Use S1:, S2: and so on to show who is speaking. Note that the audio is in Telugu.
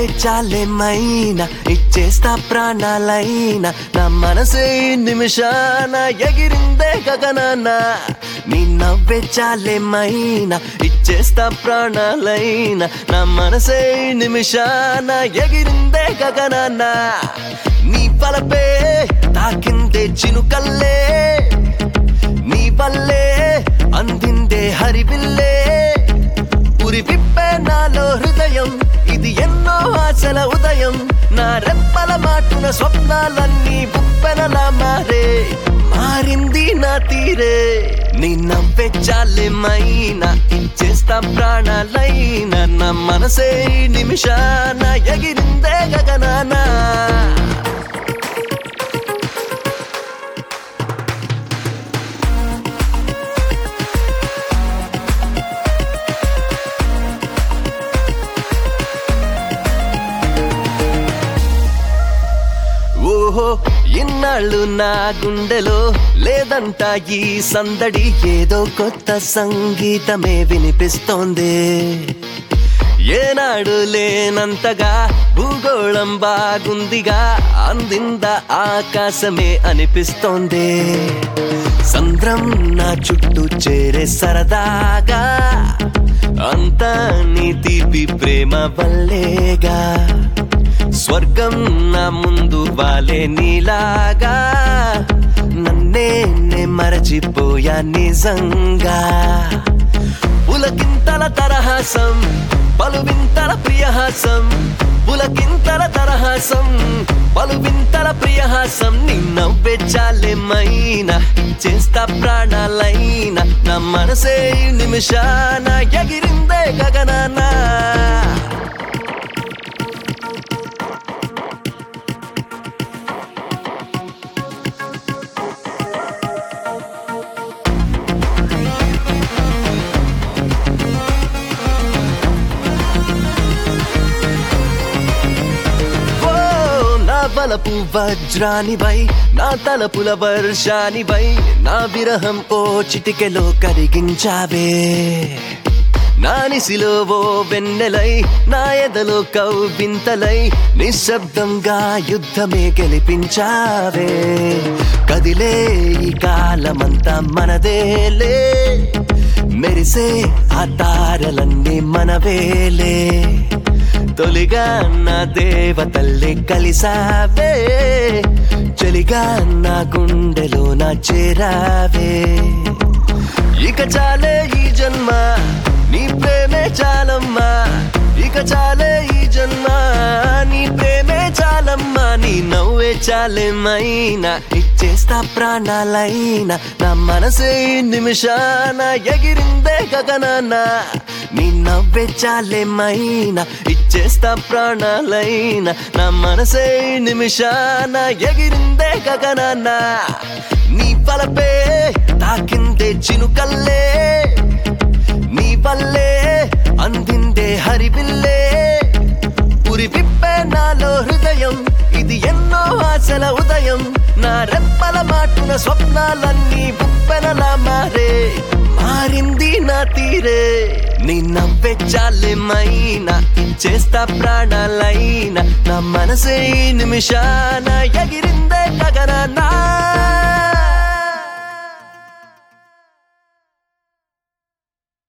S1: నవ్వే చాలేమైనా ఇచ్చేస్తా ప్రాణాలైనా నా మనసే ఈ నిమిషాన ఎగిరిందే గగనాన నీ నవ్వే చాలేమైనా ఇచ్చేస్తా ప్రాణాలైనా నా మనసే ఈ నిమిషాన ఎగిరిందే గగనాన నీ పలపే తాకిందే చినుకల్లే నీ వల్లే అందిందే హరివిల్లే ఉరి విప్పే నాలో హృదయం ఇది ఎన్నో ఆశల ఉదయం నా రెప్పల మాటున స్వప్నాలన్నీ ఉప్పెనలా మారే మారింది నా తీరే నీ నవ్వే చాలేమైనా ఇచ్చేస్తా ప్రాణాలైనా నా మనసే ఈ నిమిషాన ఎగిరిందే గగనానా ఓహో ఇన్నాళ్ళు నా గుండెలో లేదంట ఈ సందడి ఏదో కొత్త సంగీతమే వినిపిస్తోంది ఏనాడు లేనంతగా భూగోళం బాగుందిగా అందింద ఆకాశమే అనిపిస్తోంది సంద్రం నా చుట్టూ చేరే సరదాగా అంతా నీ తీపి ప్రేమ వల్లేగా స్వర్గం నా ముందు వాలే నీలాగా నన్నే నే మరచిపోయా నిజంగా పులకింతల తరహాసం పలువింతల ప్రియహాసం పులకింతల తరహాసం పలువింతల ప్రియహాసం నీ నవ్వే చాలేమైనా చేస్తా ప్రాణాలైనా నా మనసే ఈ నిమిషాన ఎగిరిందే గగనానా ఓ నా బలపు వజ్రానివై నా తలపుల వర్షానివై నా విరహం ఓ చిటికెలో కరిగించావే నా నిసిలో ఓ వెన్నెలై నా ఎదలో కౌవింతలై నిశ్శబ్దంగా యుద్ధమే గెలిపించావే కదిలే ఈ కాలమంతా మనదేలే మెరిసే ఆ తారలన్నీ మనవేలే తొలిగా నా దేవతల్లి కలిసావే చలిగా నా గుండెలో నా చేరావే ఇక చాలే ఈ జన్మ నీ ప్రేమే చాలమ్మా ఇక చాలే ఈ జన్మ నీ ప్రేమే చాలమ్మా నీ నవ్వే చాలేమైనా ఇచ్చేస్తా ప్రాణాలైనా నా మనసే ఈ నిమిషాన ఎగిరిందే గగనాన నీ నవ్వే చాలేమైనా ఇచ్చేస్తా ప్రాణాలైనా నా మనసే ఈ నిమిషాన ఎగిరిందే గగనాన నీ పలపే తాకిందే చినుకల్లే నీ వల్లే అందిందే హరివిల్లే ఉరి విప్పే నాలో హృదయం ఇది ఎన్నో ఆశల ఉదయం నా రెప్పల మాటున స్వప్నాలన్నీ ఉప్పెనలా మారే మారింది నా తీరే నీ నవ్వే చాలేమైనా ఇచ్చేస్తా ప్రాణాలైనా నా మనసే ఈ నిమిషాన ఎగిరిందే గగనా